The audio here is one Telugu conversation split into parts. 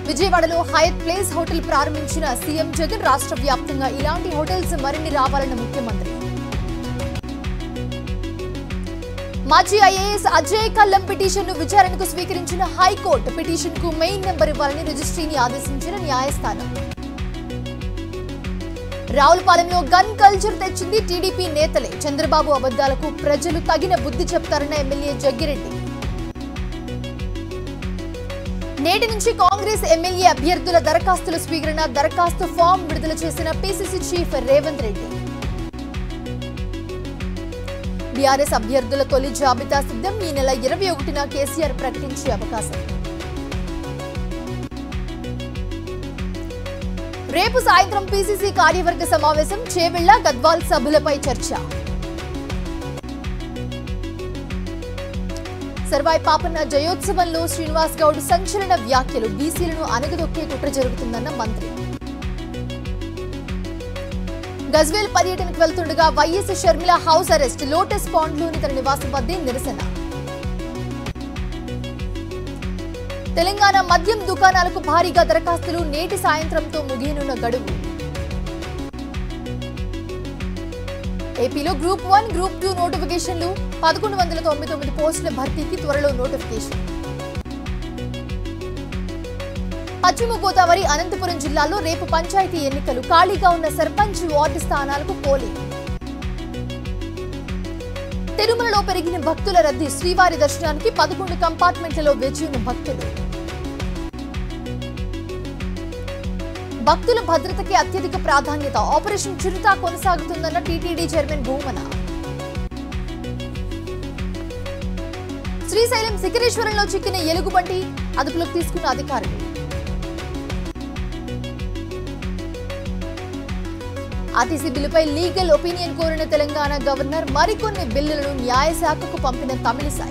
విజయవాడలో హయత్ ప్లేస్ హోటల్ ప్రారంభించిన సీఎం జగన్ రాష్ట్ర వ్యాప్తంగా ఇలాంటి హోటల్స్ మరిన్ని రావాలన్న ముఖ్యమంత్రి మాజీ ఐఏఎస్ అజయ్ కల్లం పిటిషన్ను విచారణకు స్వీకరించిన హైకోర్టు పిటిషన్ కు మెయిన్ నెంబర్ ఇవ్వాలని రిజిస్ట్రీని ఆదేశించిన న్యాయస్థానం రావులపాలెంలో గన్ కల్చర్ తెచ్చింది టీడీపీ నేతలే చంద్రబాబు అబద్దాలకు ప్రజలు తగిన బుద్ధి చెప్తారన్న ఎమ్మెల్యే జగ్గిరెడ్డి నేటి నుంచి కాంగ్రెస్ ఎమ్మెల్యే అభ్యర్థుల దరఖాస్తుల స్వీకరణ దరఖాస్తు ఫామ్ విడుదల చేసిన PCC chief Revanth Reddy BRS అభ్యర్థుల తొలి జాబితా సిద్ధం ఈ నెల ఇరవై ఒకటిన కేసీఆర్ ప్రకటించే అవకాశం రేపు సాయంత్రం పీసీసీ కార్యవర్గ సమావేశం చేవెళ్ల గద్వాల్ సభలపై చర్చ సర్వాయి పాపన్న జయోత్సవంలో శ్రీనివాస్ గౌడ్ సంచలన వ్యాఖ్యలు బీసీలను అనగదొక్కే కుట్ర జరుగుతుందన్న మంత్రి గజ్వేల్ పర్యటనకు వెళ్తుండగా YS Sharmila house arrest lotus pond లోని తన నివాసం వద్దే నిరసన తెలంగాణ మద్యం దుకాణాలకు భారీగా దరఖాస్తులు నేటి సాయంత్రంతో ముగియనున్న గడువు ఏపీలో గ్రూప్ వన్ గ్రూప్ టూ నోటిఫికేషన్లు పదకొండు వందల తొంభై తొమ్మిది పోస్టుల భర్తీకి త్వరలో నోటిఫికేషన్ పశ్చిమ గోదావరి అనంతపురం జిల్లాలో రేపు పంచాయతీ ఎన్నికలు ఖాళీగా ఉన్న సర్పంచ్ వార్డు స్థానాలకు పోలింగ్ తిరుమలలో పెరిగిన భక్తుల రద్దీ శ్రీవారి దర్శనానికి పదకొండు కంపార్ట్మెంట్లలో వేచి ఉన్న భక్తులు భక్తుల భద్రతకి అత్యధిక ప్రాధాన్యత ఆపరేషన్ చిరుత కొనసాగుతుందన్న టీటీడీ చైర్మన్ భూమన శ్రీశైలం శిఖరేశ్వరంలో చిక్కిన ఎలుగుబంటి అదుపులోకి తీసుకున్న అధికారులు ఆర్టీసీ బిల్లుపై లీగల్ ఒపీనియన్ కోరిన తెలంగాణ గవర్నర్ మరికొన్ని బిల్లులను న్యాయశాఖకు పంపిన తమిళిసాయి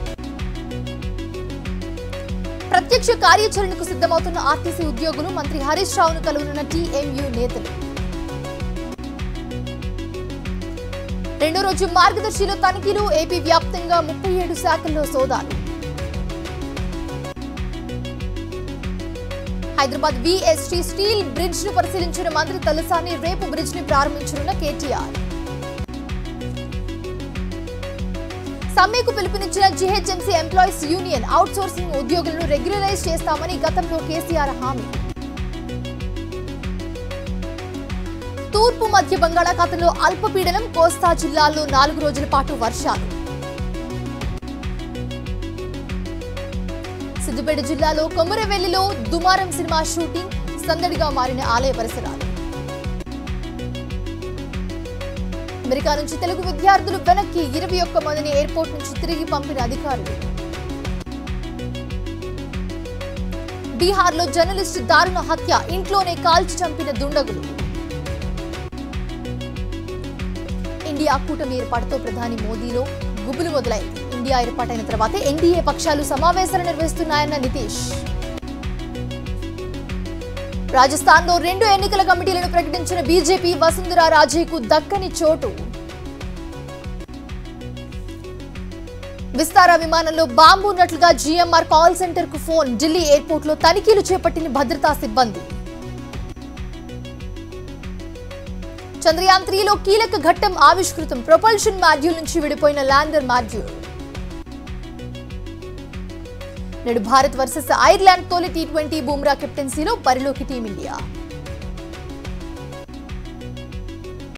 ప్రత్యక్ష కార్యాచరణకు సిద్ధమవుతున్న ఆర్టీసీ ఉద్యోగులు మంత్రి హరీష్ రావును కలుగునున్న టీఎంయూ నేతలు రెండో రోజు మార్గదర్శిలో తనిఖీలు ఏపీ వ్యాప్తంగా ముప్పై ఏడు శాఖల్లో సోదాలు హైదరాబాద్ విఎస్టీ స్టీల్ బ్రిడ్జ్ ను పరిశీలించిన మంత్రి తలసాని రేపు బ్రిడ్జ్ ని ప్రారంభించనున్న కేటీఆర్ సమ్మెకు పిలుపునిచ్చిన GHMC employees union out sourcing ఉద్యోగులను రెగ్యులరైజ్ చేస్తామని గతంలో కేసీఆర్ హామీ తూర్పు మధ్య బంగాళాఖాతంలో అల్పపీడనం కోస్తా జిల్లాల్లో నాలుగు రోజుల పాటు వర్షాలు సిద్దిపేట జిల్లాలో కొమరవెల్లిలో దుమారం సినిమా షూటింగ్ సందడిగా మారిన ఆలయ పరిసరాలు అమెరికా నుంచి తెలుగు విద్యార్థులు వెనక్కి ఇరవై ఒక్క మందిని ఎయిర్పోర్ట్ నుంచి తిరిగి పంపిన అధికారులు బీహార్లో జర్నలిస్టు దారుణ హత్య ఇంట్లోనే కాల్చి చంపిన దుండగులు ఇండియా కూటమి ఏర్పాటుతో ప్రధాని మోదీలో గుబులు మొదలైంది ఇండియా ఏర్పాటైన తర్వాతే ఎన్డీఏ పక్షాలు సమావేశాలు నిర్వహిస్తున్నాయన్న నితీష్ రాజస్థాన్లో రెండు ఎన్నికల కమిటీలను ప్రకటించిన బీజేపీ వసుంధరా రాజేకు దక్కని చోటు విస్తార విమానంలో బాంబు ఉన్నట్లుగా జీఎంఆర్ కాల్ సెంటర్ కు ఫోన్ ఢిల్లీ ఎయిర్పోర్ట్ లో తనిఖీలు చేపట్టిన భద్రతా సిబ్బంది చంద్రయాన్ త్రీలో కీలక ఘట్టం ఆవిష్కృతం ప్రొపల్షన్ మాడ్యూల్ నుంచి విడిపోయిన ల్యాండర్ మాడ్యూల్ నేడు భారత్ వర్సెస్ ఐర్లాండ్ తొలి టీ ట్వంటీ బుమ్రా కెప్టెన్సీలో బరిలోకి టీమిండియా